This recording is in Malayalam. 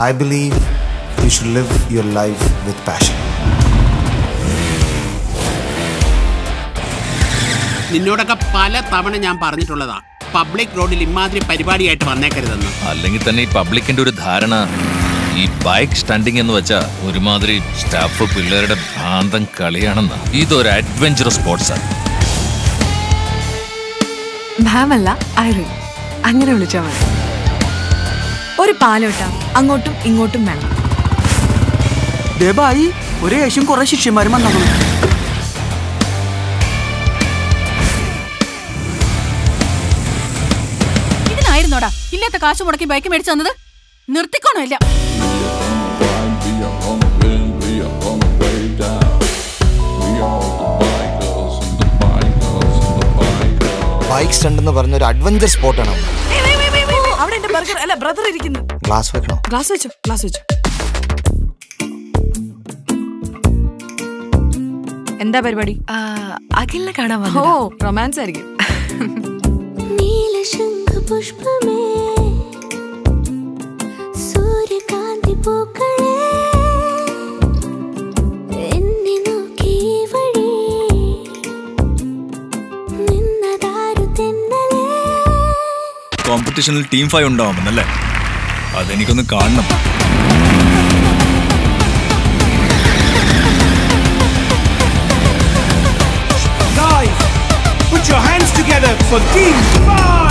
I believe you should live your life with passion. നിന്നോടൊക്കെ പല തവണ ഞാൻ പറഞ്ഞിട്ടുള്ളതാ പബ്ലിക് റോഡിൽ ഇമാതിരി പരിപാടിയായിട്ട് വന്നേക്കരുതെന്ന് അല്ലെങ്കിൽ തന്നെ ഈ പബ്ലിക്കിന്റെ ഒരു ധാരണ ഈ ബൈക്ക് സ്റ്റണ്ടിങ് എന്ന് വെച്ചാ ഒരുമാതിരി സ്റ്റാഫ് പിള്ളേരുടെ ഭ്രാന്തം കളിയാണെന്ന് ഇതൊരു അഡ്വഞ്ചറസ് സ്പോർട്സാണ് ഭാമല്ല ഐറിൻ അങ്ങനെ വിളിച്ചാൽ മതി ഒരു പാലോട്ട അങ്ങോട്ടും ഇങ്ങോട്ടും വേണം ദേബായി ഒരു ഏഷ്യം കുറെ ശിഷ്യന്മാരും വന്നു ഇതിനായിരുന്നോടാ ഇല്ലാത്ത കാശ് മുടക്കി ബൈക്ക് മേടിച്ചു തന്നത് നിർത്തിക്കോണോ ഇല്ല ബൈക്ക് സ്റ്റണ്ട് എന്ന് പറഞ്ഞ ഒരു അഡ്വഞ്ചർ സ്പോർട്ടാണ് അവിടെ എന്റെ ബർഗർ അല്ല ബ്രദർ ഇരിക്കുന്നു ഗ്ലാസ് വെക്കണോ ഗ്ലാസ് വെച്ചോ ഗ്ലാസ് വെച്ചോ എന്താ പരിപാടി അഖിലിനെ കാണാൻ ഓ റൊമാൻസ് ആയിരിക്കും നീലശംഖുപുഷ്പമേ സൂര്യകാന്തി പൂക്കളേ എന്നെ നോക്കി ഈ വഴി നിന്നതാരു തെന്നലേ കോമ്പറ്റീഷനിൽ ടീം ഫൈവ് ഉണ്ടാവുമെന്നല്ലേ അതെനിക്കൊന്ന് കാണണം Guys, put your hands together for Team 5!